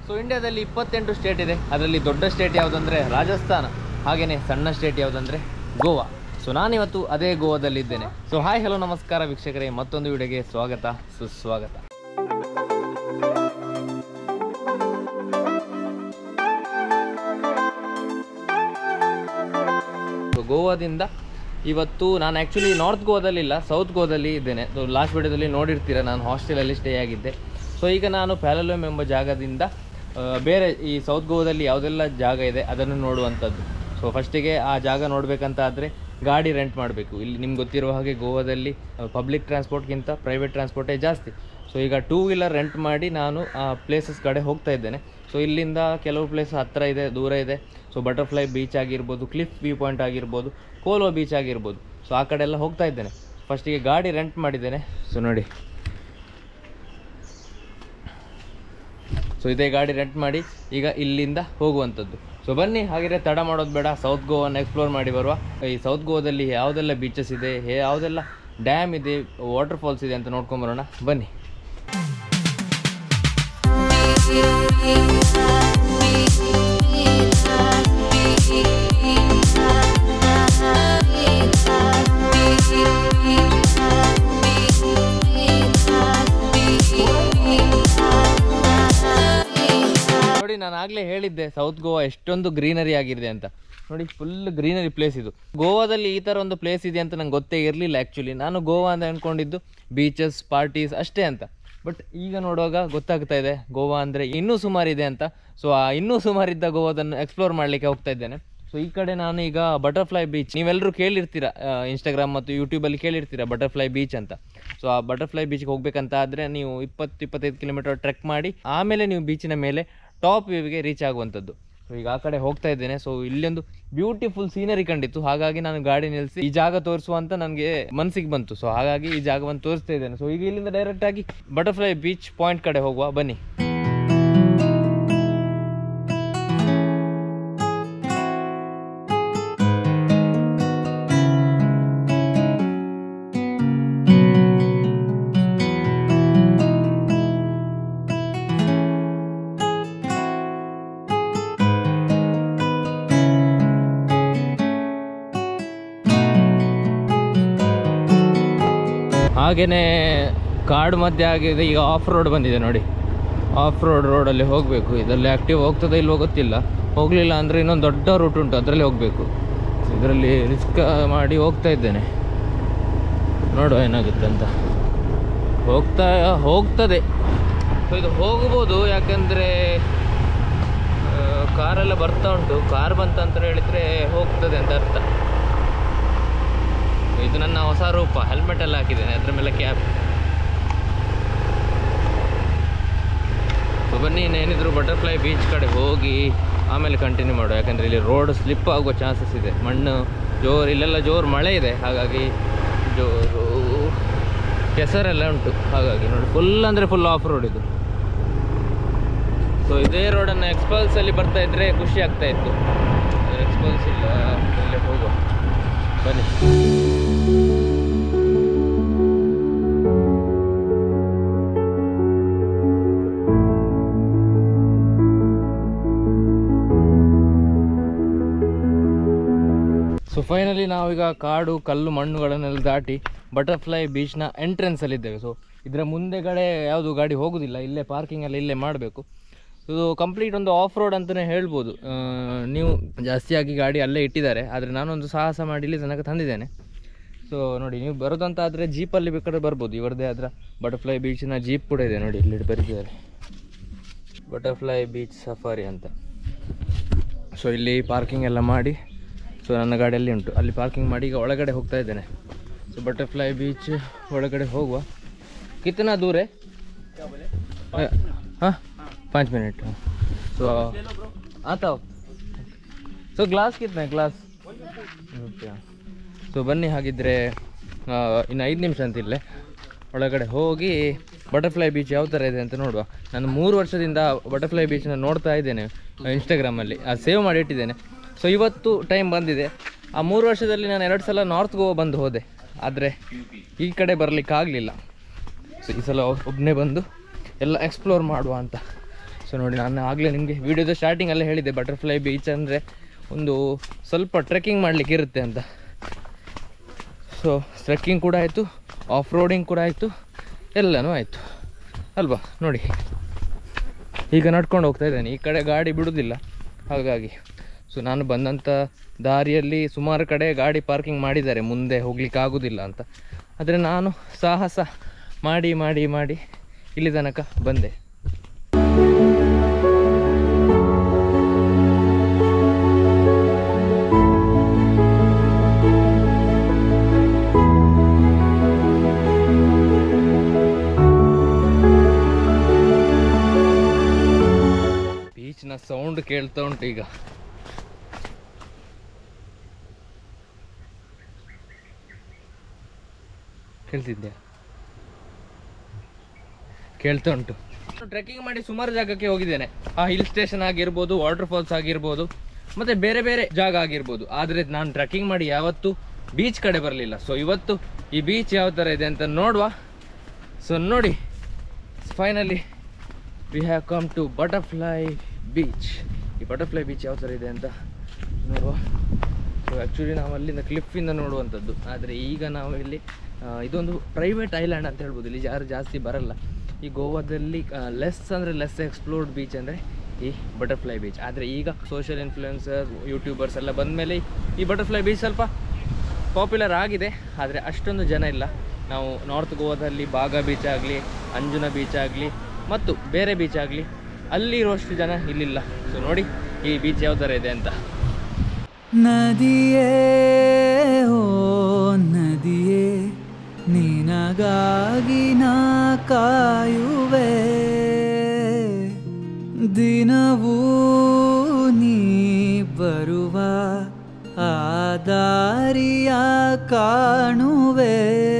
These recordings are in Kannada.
ಸೊ ಇಂಡಿಯಾದಲ್ಲಿ ಇಪ್ಪತ್ತೆಂಟು ಸ್ಟೇಟ್ ಇದೆ ಅದರಲ್ಲಿ ದೊಡ್ಡ ಸ್ಟೇಟ್ ಯಾವುದಂದರೆ ರಾಜಸ್ಥಾನ ಹಾಗೆಯೇ ಸಣ್ಣ ಸ್ಟೇಟ್ ಯಾವುದಂದರೆ ಗೋವಾ ಸೊ ನಾನಿವತ್ತು ಅದೇ ಗೋವಾದಲ್ಲಿದ್ದೇನೆ ಸೊ ಹಾಯ್ ಹಲೋ ನಮಸ್ಕಾರ ವೀಕ್ಷಕರೇ ಮತ್ತೊಂದು ವಿಡಿಯೋಗೆ ಸ್ವಾಗತ ಸುಸ್ವಾಗತ ಸೊ ಗೋವಾದಿಂದ ಇವತ್ತು ನಾನು ಆ್ಯಕ್ಚುಲಿ ನಾರ್ತ್ ಗೋವಾದಲ್ಲಿಲ್ಲ ಸೌತ್ ಗೋವಾದಲ್ಲಿ ಇದ್ದೇನೆ ಲಾಸ್ಟ್ ವಿಡಿಯೋದಲ್ಲಿ ನೋಡಿರ್ತೀರ ನಾನು ಹಾಸ್ಟೆಲಲ್ಲಿ ಸ್ಟೇ ಆಗಿದ್ದೆ ಸೊ ಈಗ ನಾನು ಪ್ಯಾಲಲೋಮ್ ಎಂಬ ಜಾಗದಿಂದ ಆ, ಬೇರೆ ಈ ಸೌತ್ ಗೋವಾದಲ್ಲಿ ಯಾವುದೆಲ್ಲ ಜಾಗ ಇದೆ ಅದನ್ನು ನೋಡುವಂಥದ್ದು ಸೊ ಫಸ್ಟಿಗೆ ಆ ಜಾಗ ನೋಡಬೇಕಂತ ಆದರೆ ಗಾಡಿ ರೆಂಟ್ ಮಾಡಬೇಕು ಇಲ್ಲಿ ನಿಮ್ಗೆ ಗೊತ್ತಿರುವ ಹಾಗೆ ಗೋವಾದಲ್ಲಿ ಪಬ್ಲಿಕ್ ಟ್ರಾನ್ಸ್ಪೋರ್ಟ್ಗಿಂತ ಪ್ರೈವೇಟ್ ಟ್ರಾನ್ಸ್ಪೋರ್ಟೇ ಜಾಸ್ತಿ ಸೊ ಈಗ ಟೂ ವೀಲರ್ ರೆಂಟ್ ಮಾಡಿ ನಾನು ಆ ಪ್ಲೇಸಸ್ ಕಡೆ ಹೋಗ್ತಾ ಇದ್ದೇನೆ ಸೊ ಇಲ್ಲಿಂದ ಕೆಲವು ಪ್ಲೇಸ್ ಹತ್ತಿರ ಇದೆ ದೂರ ಇದೆ ಸೊ ಬಟರ್ಫ್ಲೈ ಬೀಚ್ ಆಗಿರ್ಬೋದು ಕ್ಲಿಫ್ ವ್ಯೂ ಪಾಯಿಂಟ್ ಆಗಿರ್ಬೋದು ಕೋಲೋ ಬೀಚ್ ಆಗಿರ್ಬೋದು ಸೊ ಆ ಕಡೆ ಎಲ್ಲ ಹೋಗ್ತಾ ಇದ್ದೇನೆ ಫಸ್ಟಿಗೆ ಗಾಡಿ ರೆಂಟ್ ಮಾಡಿದ್ದೇನೆ ಸೊ ನೋಡಿ ಸೊ ಇದೇ ಗಾಡಿ ರೆಂಟ್ ಮಾಡಿ ಈಗ ಇಲ್ಲಿಂದ ಹೋಗುವಂಥದ್ದು ಸೊ ಬನ್ನಿ ಹಾಗಿದ್ರೆ ತಡ ಮಾಡೋದು ಬೇಡ ಸೌತ್ ಗೋವನ್ನು ಎಕ್ಸ್ಪ್ಲೋರ್ ಮಾಡಿ ಬರುವ ಈ ಸೌತ್ ಗೋವಾದಲ್ಲಿ ಯಾವುದೆಲ್ಲ ಬೀಚಸ್ ಇದೆ ಹೇ- ಯಾವುದೆಲ್ಲ ಡ್ಯಾಮ್ ಇದೆ ವಾಟರ್ ಫಾಲ್ಸ್ ಇದೆ ಅಂತ ನೋಡ್ಕೊಂಬರೋಣ ಬನ್ನಿ ನೋಡಿ ನಾನು ಆಗಲೇ ಹೇಳಿದ್ದೆ ಸೌತ್ ಗೋವಾ ಎಷ್ಟೊಂದು ಗ್ರೀನರಿ ಆಗಿದೆ ಅಂತ ನೋಡಿ ಫುಲ್ ಗ್ರೀನರಿ ಪ್ಲೇಸ್ ಇದು ಗೋವಾದಲ್ಲಿ ಈ ಥರ ಒಂದು ಪ್ಲೇಸ್ ಇದೆ ಅಂತ ನಂಗೆ ಗೊತ್ತೇ ಇರಲಿಲ್ಲ ಆ್ಯಕ್ಚುಲಿ ನಾನು ಗೋವಾ ಅಂತ ಅಂದ್ಕೊಂಡಿದ್ದು ಬೀಚಸ್ ಪಾರ್ಟೀಸ್ ಅಷ್ಟೇ ಅಂತ ಬಟ್ ಈಗ ನೋಡುವಾಗ ಗೊತ್ತಾಗ್ತಾ ಇದೆ ಗೋವಾ ಅಂದರೆ ಇನ್ನೂ ಸುಮಾರಿದೆ ಅಂತ ಸೊ ಆ ಇನ್ನೂ ಸುಮಾರಿದ್ದ ಗೋವಾದನ್ನು ಎಕ್ಸ್ಪ್ಲೋರ್ ಮಾಡಲಿಕ್ಕೆ ಹೋಗ್ತಾ ಇದ್ದೇನೆ ಸೊ ಈ ಕಡೆ ನಾನು ಈಗ ಬಟರ್ಫ್ಲೈ ಬೀಚ್ ನೀವೆಲ್ಲರೂ ಕೇಳಿರ್ತೀರ ಇನ್ಸ್ಟಾಗ್ರಾಮ್ ಮತ್ತು ಯೂಟ್ಯೂಬಲ್ಲಿ ಕೇಳಿರ್ತೀರ ಬಟರ್ಫ್ಲೈ ಬೀಚ್ ಅಂತ ಸೊ ಆ ಬಟರ್ಫ್ಲೈ ಬೀಚ್ಗೆ ಹೋಗ್ಬೇಕಂತ ಆದರೆ ನೀವು ಇಪ್ಪತ್ತು ಇಪ್ಪತ್ತೈದು ಕಿಲೋಮೀಟರ್ ಟ್ರೆಕ್ ಮಾಡಿ ಆಮೇಲೆ ನೀವು ಬೀಚಿನ ಮೇಲೆ ಟಾಪ್ ವ್ಯೂವಿಗೆ ರೀಚ್ ಆಗುವಂಥದ್ದು ಸೊ ಈಗ ಆ ಕಡೆ ಹೋಗ್ತಾ ಇದ್ದೇನೆ ಸೊ ಇಲ್ಲೊಂದು ಬ್ಯೂಟಿಫುಲ್ ಸೀನರಿ ಕಂಡಿತ್ತು ಹಾಗಾಗಿ ನಾನು ಗಾಡಿ ನಿಲ್ಲಿಸಿ ಈ ಜಾಗ ತೋರಿಸುವ ಅಂತ ನನಗೆ ಮನಸ್ಸಿಗೆ ಬಂತು ಸೊ ಹಾಗಾಗಿ ಈ ಜಾಗವನ್ನು ತೋರಿಸ್ತಾ ಇದ್ದೇನೆ ಸೊ ಈಗ ಇಲ್ಲಿಂದ ಡೈರೆಕ್ಟ್ ಆಗಿ ಬಟರ್ಫ್ಲೈ ಬೀಚ್ ಪಾಯಿಂಟ್ ಕಡೆ ಹೋಗುವ ಬನ್ನಿ ಹಾಗೆಯೇ ಕಾಡು ಮಧ್ಯೆ ಆಗಿದೆ ಈಗ ಆಫ್ ರೋಡ್ ಬಂದಿದೆ ನೋಡಿ ಆಫ್ ರೋಡ್ ರೋಡಲ್ಲಿ ಹೋಗಬೇಕು ಇದರಲ್ಲಿ ಆ್ಯಕ್ಟಿವ್ ಹೋಗ್ತದೆ ಇಲ್ವೋ ಗೊತ್ತಿಲ್ಲ ಹೋಗಲಿಲ್ಲ ಅಂದರೆ ಇನ್ನೊಂದು ದೊಡ್ಡ ರೂಟ್ ಉಂಟು ಅದರಲ್ಲಿ ಹೋಗಬೇಕು ಇದರಲ್ಲಿ ರಿಸ್ಕ್ ಮಾಡಿ ಹೋಗ್ತಾ ಇದ್ದೇನೆ ನೋಡುವ ಏನಾಗುತ್ತೆ ಅಂತ ಹೋಗ್ತಾ ಹೋಗ್ತದೆ ಸೊ ಇದು ಹೋಗ್ಬೋದು ಯಾಕಂದರೆ ಕಾರೆಲ್ಲ ಬರ್ತಾ ಉಂಟು ಕಾರ್ ಬಂತಂತ ಹೇಳಿದರೆ ಹೋಗ್ತದೆ ಅಂತ ಅರ್ಥ ಇದು ನನ್ನ ಹೊಸ ರೂಪ ಹೆಲ್ಮೆಟ್ ಎಲ್ಲ ಹಾಕಿದ್ದೇನೆ ಅದ್ರ ಮೇಲೆ ಕ್ಯಾಪ್ ಸೊ ಬನ್ನಿ ಏನಿದ್ರು ಬಟರ್ಫ್ಲೈ ಬೀಚ್ ಕಡೆ ಹೋಗಿ ಆಮೇಲೆ ಕಂಟಿನ್ಯೂ ಮಾಡುವ ಯಾಕಂದರೆ ಇಲ್ಲಿ ರೋಡ್ ಸ್ಲಿಪ್ ಆಗುವ ಚಾನ್ಸಸ್ ಇದೆ ಮಣ್ಣು ಜೋರು ಇಲ್ಲೆಲ್ಲ ಜೋರು ಮಳೆ ಇದೆ ಹಾಗಾಗಿ ಜೋರು ಕೆಸರೆಲ್ಲ ಉಂಟು ಹಾಗಾಗಿ ನೋಡಿ ಫುಲ್ ಅಂದರೆ ಫುಲ್ ಆಫ್ ರೋಡ್ ಇದು ಸೊ ಇದೇ ರೋಡನ್ನು ಎಕ್ಸ್ಪಲ್ಸಲ್ಲಿ ಬರ್ತಾ ಇದ್ದರೆ ಖುಷಿ ಆಗ್ತಾ ಇತ್ತು ಎಕ್ಸ್ಪಲ್ಸ್ ಇಲ್ಲ ಇಲ್ಲೇ ಹೋಗುವ ಬನ್ನಿ ಸೊ ಫೈನಲಿ ನಾವೀಗ ಕಾಡು ಕಲ್ಲು ಮಣ್ಣುಗಳನ್ನೆಲ್ಲ ದಾಟಿ ಬಟರ್ಫ್ಲೈ ಬೀಚ್ನ ಎಂಟ್ರೆನ್ಸಲ್ಲಿದ್ದೇವೆ ಸೊ ಇದರ ಮುಂದೆಗಡೆ ಯಾವುದು ಗಾಡಿ ಹೋಗೋದಿಲ್ಲ ಇಲ್ಲೇ ಪಾರ್ಕಿಂಗ್ ಎಲ್ಲ ಇಲ್ಲೇ ಮಾಡಬೇಕು ಇದು ಕಂಪ್ಲೀಟ್ ಒಂದು ಆಫ್ ರೋಡ್ ಅಂತಲೇ ಹೇಳ್ಬೋದು ಆ, ನೀವು ಜಾಸ್ತಿಯಾಗಿ ಗಾಡಿ ಅಲ್ಲೇ ಇಟ್ಟಿದ್ದಾರೆ ಆದರೆ ನಾನೊಂದು ಸಾಹಸ ಮಾಡಿ ಇಲ್ಲಿ ತನಕ ತಂದಿದ್ದೇನೆ ಸೊ ನೋಡಿ ನೀವು ಬರೋದಂತ ಆದರೆ ಜೀಪಲ್ಲಿ ಬೇಕಾದ್ರೆ ಬರ್ಬೋದು ಇವರದೇ ಅದರ ಬಟರ್ಫ್ಲೈ ಬೀಚಿನ ಜೀಪ್ ಕೂಡ ಇದೆ ನೋಡಿ ಇಲ್ಲಿ ಬರೆದಿದ್ದಾರೆ ಬಟರ್ಫ್ಲೈ ಬೀಚ್ ಸಫಾರಿ ಅಂತ ಸೊ ಇಲ್ಲಿ ಪಾರ್ಕಿಂಗ್ ಎಲ್ಲ ಮಾಡಿ ಸೊ ನನ್ನ ಗಾಡಿಯಲ್ಲಿ ಉಂಟು ಅಲ್ಲಿ ಪಾರ್ಕಿಂಗ್ ಮಾಡಿ ಈಗ ಒಳಗಡೆ ಹೋಗ್ತಾ ಇದ್ದೇನೆ ಸೊ ಬಟರ್ಫ್ಲೈ ಬೀಚ್ ಒಳಗಡೆ ಹೋಗುವ ಕಿತ್ತನಾ ದೂರ ಹಾಂ पाँच मिनट तो आता हो ಸೊ ಗ್ಲಾಸ್ ಕಿತ್ನೆ ಗ್ಲಾಸ್ ಓಕೆ ಸೊ ಬನ್ನಿ ಹಾಗಿದ್ರೆ ಆ, ಇನ್ನು ಐದು ನಿಮಿಷ ಅಂತ ಇಲ್ಲೇ ಒಳಗಡೆ ಹೋಗಿ ಬಟರ್ಫ್ಲೈ ಬೀಚ್ ಯಾವ ಥರ ಇದೆ ಅಂತ ನೋಡುವ ನಾನು ಮೂರು ವರ್ಷದಿಂದ ಬಟರ್ಫ್ಲೈ ಬೀಚ್ನ ನೋಡ್ತಾ ಇದ್ದೇನೆ ಇನ್ಸ್ಟಾಗ್ರಾಮಲ್ಲಿ ಅದು ಸೇವ್ ಮಾಡಿ ಇಟ್ಟಿದ್ದೇನೆ ಸೊ ಇವತ್ತು ಟೈಮ್ ಬಂದಿದೆ ಆ ಮೂರು ವರ್ಷದಲ್ಲಿ ನಾನು ಎರಡು ಸಲ ನಾರ್ತ್ ಗೋವಾ ಬಂದು ಹೋದೆ ಆದರೆ ಈ ಕಡೆ ಬರಲಿಕ್ಕೆ ಆಗಲಿಲ್ಲ ಸೊ ಈ ಸಲ ಒಬ್ಬನೇ ಬಂದು ಎಲ್ಲ ಎಕ್ಸ್ಪ್ಲೋರ್ ಮಾಡುವ ಅಂತ ಸೊ ಸೊ ನೋಡಿ ನಾನು ಆಗಲೇ ನಿಮಗೆ ವಿಡಿಯೋದ ಸ್ಟಾರ್ಟಿಂಗಲ್ಲೇ ಹೇಳಿದ್ದೆ ಬಟರ್ಫ್ಲೈ ಬೀಚ್ ಅಂದರೆ ಒಂದು ಸ್ವಲ್ಪ ಟ್ರೆಕ್ಕಿಂಗ್ ಮಾಡಲಿಕ್ಕೆ ಇರುತ್ತೆ ಅಂತ ಸೊ ಟ್ರೆಕ್ಕಿಂಗ್ ಕೂಡ ಆಯಿತು ಆಫ್ ರೋಡಿಂಗ್ ಕೂಡ ಆಯಿತು ಎಲ್ಲನೂ ಆಯಿತು ಅಲ್ವಾ ನೋಡಿ ಈಗ ನಡ್ಕೊಂಡು ಹೋಗ್ತಾ ಇದ್ದೇನೆ ಈ ಕಡೆ ಗಾಡಿ ಬಿಡುವುದಿಲ್ಲ ಹಾಗಾಗಿ ಸೊ ನಾನು ಬಂದಂಥ ದಾರಿಯಲ್ಲಿ ಸುಮಾರು ಕಡೆ ಗಾಡಿ ಪಾರ್ಕಿಂಗ್ ಮಾಡಿದ್ದಾರೆ ಮುಂದೆ ಹೋಗ್ಲಿಕ್ಕೆ ಆಗೋದಿಲ್ಲ ಅಂತ ಆದರೆ ನಾನು ಸಾಹಸ ಮಾಡಿ ಮಾಡಿ ಮಾಡಿ ಇಲ್ಲಿ ತನಕ ಬಂದೆ ಬೀಚ್ನ ಸೌಂಡ್ ಕೇಳ್ತಾ ಉಂಟು ಈಗ ಕೇಳ್ತಿದ್ಯಾ ಕೇಳ್ತಾ ಉಂಟು ಟ್ರೆಕ್ಕಿಂಗ್ ಮಾಡಿ ಸುಮಾರು ಜಾಗಕ್ಕೆ ಹೋಗಿದ್ದೇನೆ ಆ ಹಿಲ್ ಸ್ಟೇಷನ್ ಆಗಿರ್ಬೋದು ವಾಟರ್ ಫಾಲ್ಸ್ ಆಗಿರ್ಬೋದು ಮತ್ತೆ ಬೇರೆ ಬೇರೆ ಜಾಗ ಆಗಿರ್ಬೋದು ಆದರೆ ನಾನು ಟ್ರೆಕ್ಕಿಂಗ್ ಮಾಡಿ ಯಾವತ್ತೂ ಬೀಚ್ ಕಡೆ ಬರಲಿಲ್ಲ ಸೊ ಇವತ್ತು ಈ ಬೀಚ್ ಯಾವ ಥರ ಇದೆ ಅಂತ ನೋಡುವ ಸೊ ನೋಡಿ finally we have come to butterfly beach ಈ ಬಟರ್ಫ್ಲೈ ಬೀಚ್ ಯಾವ ಥರ ಇದೆ ಅಂತ ನೋಡುವ ಸೊ ಆ್ಯಕ್ಚುಲಿ ನಾವು ಅಲ್ಲಿಂದ ಕ್ಲಿಫಿಂದ ನೋಡುವಂಥದ್ದು ಆದರೆ ಈಗ ನಾವು ಇಲ್ಲಿ ಆ, ಇದೊಂದು ಪ್ರೈವೇಟ್ ಐಲ್ಯಾಂಡ್ ಅಂತ ಹೇಳ್ಬೋದು ಇಲ್ಲಿ ಯಾರು ಜಾಸ್ತಿ ಬರಲ್ಲ ಈ ಗೋವಾದಲ್ಲಿ ಲೆಸ್ ಅಂದರೆ ಲೆಸ್ ಎಕ್ಸ್ಪ್ಲೋರ್ಡ್ ಬೀಚ್ ಅಂದರೆ ಈ ಬಟರ್ಫ್ಲೈ ಬೀಚ್ ಆದರೆ ಈಗ ಸೋಷಿಯಲ್ ಇನ್ಫ್ಲುಯೆನ್ಸರ್ ಯೂಟ್ಯೂಬರ್ಸ್ ಎಲ್ಲ ಬಂದ ಮೇಲೆ ಈ ಬಟರ್ಫ್ಲೈ ಬೀಚ್ ಸ್ವಲ್ಪ ಪಾಪ್ಯುಲರ್ ಆಗಿದೆ ಆದರೆ ಅಷ್ಟೊಂದು ಜನ ಇಲ್ಲ ನಾವು ನಾರ್ತ್ ಗೋವಾದಲ್ಲಿ ಬಾಗ ಬೀಚ್ ಆಗಲಿ ಅಂಜುನ ಬೀಚ್ ಆಗಲಿ ಮತ್ತು ಬೇರೆ ಬೀಚ್ ಆಗಲಿ ಅಲ್ಲಿ ಇರುವಷ್ಟು ಜನ ಇಲ್ಲಿಲ್ಲ ಸೊ ನೋಡಿ ಈ ಬೀಚ್ ಯಾವ ಥರ ಇದೆ ಅಂತ ನದಿಯೇ ಓ ನದಿಯೇ ನಿನಗಾಗಿ ನಾ ಕಾಯುವೆ ದಿನವೂ ನೀ ಬರುವ ಆ ದಾರಿಯ ಕಾಣುವೆ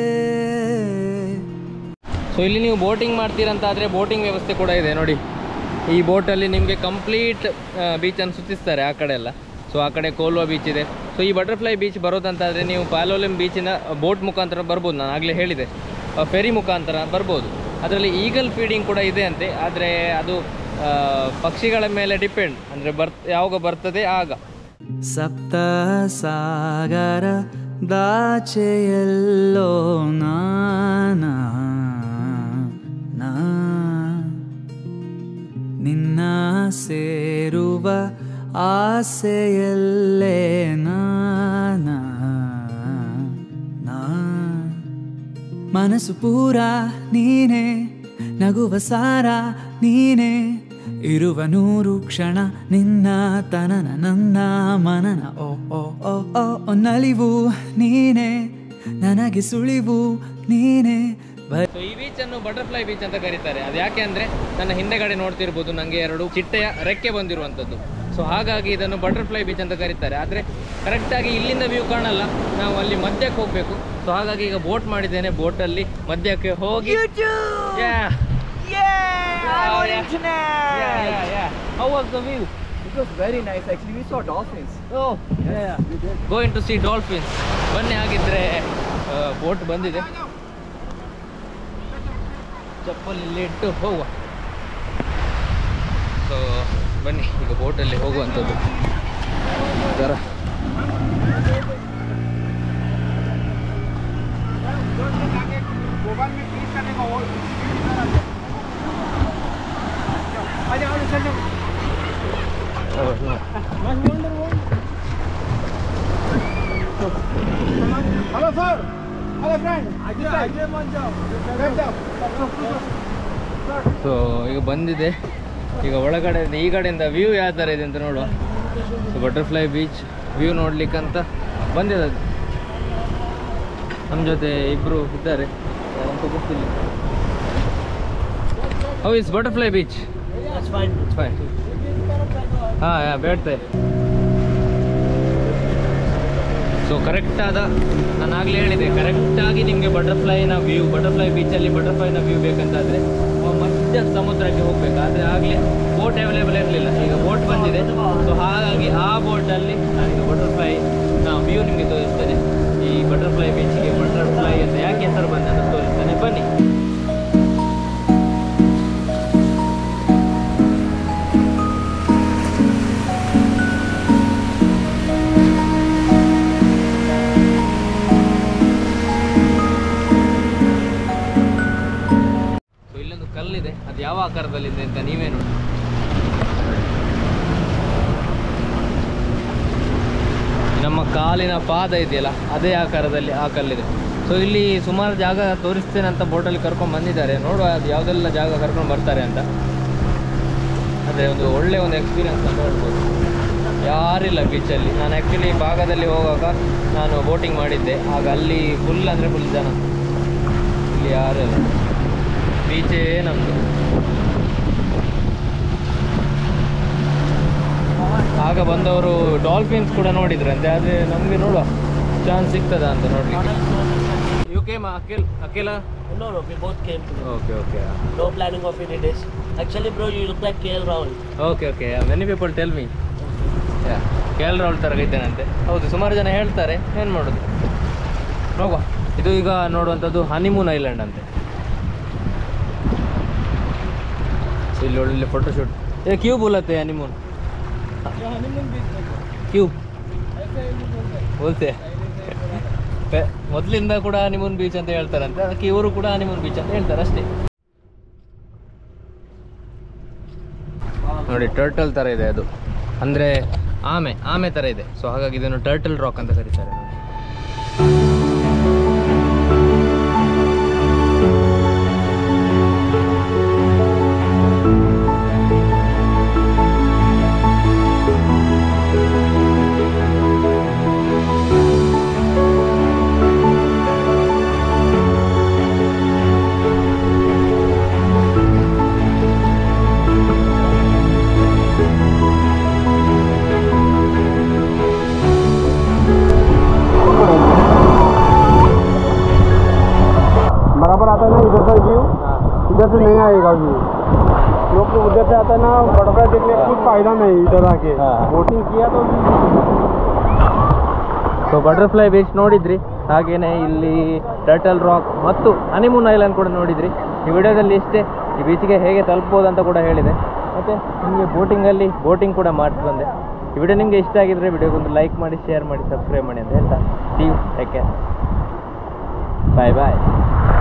ಸೊ ಇಲ್ಲಿ ನೀವು ಬೋಟಿಂಗ್ ಮಾಡ್ತೀರಂತಾದರೆ ಬೋಟಿಂಗ್ ವ್ಯವಸ್ಥೆ ಕೂಡ ಇದೆ ನೋಡಿ ಈ ಬೋಟಲ್ಲಿ ನಿಮಗೆ ಕಂಪ್ಲೀಟ್ ಬೀಚನ್ನು ಸುತ್ತಿಸ್ತಾರೆ ಆ ಕಡೆ ಎಲ್ಲ ಸೊ ಆ ಕಡೆ ಕೋಲ್ವಾ ಬೀಚ್ ಇದೆ ಸೊ ಈ ಬಟರ್ಫ್ಲೈ ಬೀಚ್ ಬರೋದಂತಾದರೆ ನೀವು ಪ್ಯಾಲೋಲಿಮ್ ಬೀಚಿನ ಬೋಟ್ ಮುಖಾಂತರ ಬರ್ಬೋದು ನಾನು ಆಗಲೇ ಹೇಳಿದೆ ಫೆರಿ ಮುಖಾಂತರ ಬರ್ಬೋದು ಅದರಲ್ಲಿ ಈಗಲ್ ಫೀಡಿಂಗ್ ಕೂಡ ಇದೆ ಅಂತೆ ಆದರೆ ಅದು ಆ, ಪಕ್ಷಿಗಳ ಮೇಲೆ ಡಿಪೆಂಡ್ ಅಂದರೆ ಬರ್ ಯಾವಾಗ ಬರ್ತದೆ ಆಗ ಸಪ್ತ ಸಾಗರ ದಾಚೆಯಲ್ಲೋ ನಾನ ನಾ ನಿನ್ನ ಸೇರುವ ಆಸೆಯಲ್ಲೇ ನಾನ ನಾ ಮನಸ್ಸು ಪೂರ ನೀನೆ ನಗುವ ಸಾರ ನೀನೆ ಇರುವ ನೂರು ಕ್ಷಣ ನಿನ್ನ ತನನ ನನ್ನ ಮನನ ಓ ಓ ಓ ಓ ಓ ನಲಿವು ನೀನೆ ನನಗೆ ಸುಳಿವು ನೀನೆ ಬ ಸೊ ಈ ಬೀಚ್ ಅನ್ನು ಬಟರ್ಫ್ಲೈ ಬೀಚ್ ಅಂತ ಕರೀತಾರೆ ಅದು ಯಾಕೆ ಅಂದ್ರೆ ನನ್ನ ಹಿಂದೆಗಡೆ ನೋಡ್ತಿರ್ಬೋದು ನನಗೆ ಎರಡು ಚಿಟ್ಟೆಯ ರೆಕ್ಕೆ ಬಂದಿರುವಂಥದ್ದು ಸೊ ಹಾಗಾಗಿ ಇದನ್ನು ಬಟರ್ಫ್ಲೈ ಬೀಚ್ ಅಂತ ಕರೀತಾರೆ ಆದರೆ ಕರೆಕ್ಟಾಗಿ ಇಲ್ಲಿಂದ ವ್ಯೂ ಕಾಣಲ್ಲ ನಾವು ಅಲ್ಲಿ ಮಧ್ಯಕ್ಕೆ ಹೋಗಬೇಕು ಸೊ ಹಾಗಾಗಿ ಈಗ ಬೋಟ್ ಮಾಡಿದ್ದೇನೆ ಬೋಟಲ್ಲಿ ಮಧ್ಯಕ್ಕೆ ಹೋಗಿ How was the view? It was very nice actually. We saw dolphins. Oh, yeah. Going to see dolphins. ಬನ್ನಿ ಹಾಗಿದ್ರೆ ಬೋಟ್ ಬಂದಿದೆ ಚಪ್ಪಲ್ ಇಲ್ಲಿ ಇಟ್ಟು ಹೋಗುವ ಸೊ ಬನ್ನಿ ಈಗ ಬೋಟಲ್ಲಿ ಹೋಗುವಂಥದ್ದು ಜರ Hello sir. Hello friend. Get down. So ಈಗ ಬಂದಿದೆ ಈಗ ಒಳಗಡೆ ಈ ಕಡೆಯಿಂದ ವ್ಯೂ ಯಾವ ಥರ ಇದೆ ಅಂತ ನೋಡುವ ಸೊ ಬಟರ್ಫ್ಲೈ ಬೀಚ್ ವ್ಯೂ ನೋಡ್ಲಿಕ್ಕಂತ ಬಂದಿದೆ ಅದು ನಮ್ಮ ಜೊತೆ ಇಬ್ಬರು ಇದ್ದಾರೆ ಯಾರಂತ ಗೊತ್ತಿಲ್ಲ how is butterfly beach That's fine. Fine ಹಾಂ ಯಾ ಬೇಡ್ತೆ ಸೊ ಕರೆಕ್ಟಾದ ನಾನು ಆಗಲೇ ಹೇಳಿದೆ ಕರೆಕ್ಟಾಗಿ ನಿಮಗೆ ಬಟರ್ಫ್ಲೈನ ವ್ಯೂ ಬಟರ್ಫ್ಲೈ ಬೀಚಲ್ಲಿ ಬಟರ್ಫ್ಲೈನ ವ್ಯೂ ಬೇಕಂತಾದರೆ ಮಧ್ಯ ಸಮುದ್ರಕ್ಕೆ ಹೋಗ್ಬೇಕು ಆದರೆ ಆಗಲೇ ಬೋಟ್ ಅವೈಲೇಬಲ್ ಇರಲಿಲ್ಲ ಈಗ ಬೋಟ್ ಬಂದಿದೆ ಸೊ ಹಾಗಾಗಿ ಆ ಬೋಟಲ್ಲಿ ನಾನೀಗ ಬಟರ್ಫ್ಲೈ ವ್ಯೂ ನಿಮಗೆ ತೋರಿಸ್ತೇನೆ ಈ ಬಟರ್ಫ್ಲೈ ಬೀಚ್ಗೆ ಬಟರ್ಫ್ಲೈ ಅಂತ ಯಾಕೆ ಹೆಸರು ಬಂದ ಅಂತ ತೋರಿಸ್ತೇನೆ ಬನ್ನಿ ಆ್ಯಂಗಲಿಂದ ಅಂತ ನೀವೇ ನೋಡಿ ನಮ್ಮ ಕಾಲಿನ ಪಾದ ಇದೆಯಲ್ಲ ಅದೇ ಆಕಾರದಲ್ಲಿ ಆ ಕಲ್ಲಿದೆ ಸೊ ಇಲ್ಲಿ ಸುಮಾರು ಜಾಗ ತೋರಿಸ್ತೇನೆ ಅಂತ ಬೋಟಲ್ಲಿ ಕರ್ಕೊಂಡು ಬಂದಿದ್ದಾರೆ ನೋಡುವ ಅದು ಯಾವುದೆಲ್ಲ ಜಾಗ ಕರ್ಕೊಂಡು ಬರ್ತಾರೆ ಅಂತ ಅದೇ ಒಂದು ಒಳ್ಳೆ ಒಂದು ಎಕ್ಸ್ಪೀರಿಯನ್ಸ್ ಅಂತ ಹೇಳ್ಬೋದು ಯಾರಿಲ್ಲ ಬೀಚಲ್ಲಿ ನಾನು ಆ್ಯಕ್ಚುಲಿ ಭಾಗದಲ್ಲಿ ಹೋಗುವಾಗ ನಾನು ಬೋಟಿಂಗ್ ಮಾಡಿದ್ದೆ ಆಗ ಅಲ್ಲಿ ಫುಲ್ ಅಂದರೆ ಫುಲ್ ಜನ ಇಲ್ಲಿ ಯಾರಿಲ್ಲ ಬೀಚೇ ನಮ್ಮದು ಆಗ ಬಂದವರು ಡಾಲ್ಫಿನ್ಸ್ ಕೂಡ ನೋಡಿದ್ರಂತೆ ಆದರೆ ನಮಗೆ ನೋಡುವ ಚಾನ್ಸ್ ಸಿಗ್ತದಾ ಅಂತ ನೋಡ್ಲಿಕ್ಕೆ ಯು ಕೇಮ್ ಅಖಿಲ್ ಅಖಿಲ No, no, we both came together. Okay okay No planning of any days. Actually, bro, you look like KL Rahul. Okay okay many people tell me K L Rahul ಥರ ಇದ್ದೇನಂತೆ ಹೌದು ಸುಮಾರು ಜನ ಹೇಳ್ತಾರೆ ಏನು ಮಾಡೋದು ಹೋಗುವ ಇದು ಈಗ ನೋಡುವಂಥದ್ದು ಹನಿಮೂನ್ ಐಲ್ಯಾಂಡ್ ಅಂತೆ ಇಲ್ಲಿ ಒಳ್ಳೆ ಫೋಟೋಶೂಟ್ ಏ ಕ್ಯೂಬ್ ಉಲ್ಲತ್ತೆ ಹನಿಮೂನ್ ಕ್ಯೂಬ್ ಹೋಲ್ತೆ ಮೊದಲಿಂದ ಕೂಡ ಹನಿಮೂನ್ ಬೀಚ್ ಅಂತ ಹೇಳ್ತಾರಂತೆ ಅದಕ್ಕೆ ಇವರು ಕೂಡ ಹನಿಮೂನ್ ಬೀಚ್ ಅಂತ ಹೇಳ್ತಾರೆ ಅಷ್ಟೇ ನೋಡಿ ಟರ್ಟಲ್ ಥರ ಇದೆ ಅದು ಅಂದರೆ ಆಮೆ ಆಮೆ ಥರ ಇದೆ ಸೊ ಹಾಗಾಗಿ ಇದನ್ನು ಟರ್ಟಲ್ ರಾಕ್ ಅಂತ ಕರೀತಾರೆ बराबर आता है ना इधर का व्यू इधर से नहीं आएगा व्यू लोग को उधर से आता है ना बटरफ्लाई देखने का कुछ फायदा नहीं इधर आके हाँ। बोटिंग किया तो ಸೊ ಬಟರ್ಫ್ಲೈ ಬೀಚ್ ನೋಡಿದ್ರಿ ಹಾಗೇನೆ ಇಲ್ಲಿ ಟರ್ಟಲ್ ರಾಕ್ ಮತ್ತು ಹನಿಮೂನ್ ಐಲ್ಯಾಂಡ್ ಕೂಡ ನೋಡಿದ್ರಿ ಈ ವಿಡಿಯೋದಲ್ಲಿ ಇಷ್ಟೇ ಈ ಬೀಚ್ಗೆ ಹೇಗೆ ತಲುಪ್ಬೋದು ಅಂತ ಕೂಡ ಹೇಳಿದೆ ಮತ್ತು ನಿಮಗೆ ಬೋಟಿಂಗಲ್ಲಿ ಬೋಟಿಂಗ್ ಕೂಡ ಮಾಡಿ ಬಂದೆ ಈ ವಿಡಿಯೋ ನಿಮಗೆ ಇಷ್ಟ ಆಗಿದ್ರೆ ವಿಡಿಯೋಗೊಂದು ಲೈಕ್ ಮಾಡಿ ಶೇರ್ ಮಾಡಿ ಸಬ್ಸ್ಕ್ರೈಬ್ ಮಾಡಿ ಅಂತ ಹೇಳ್ತಾ see you take care bye bye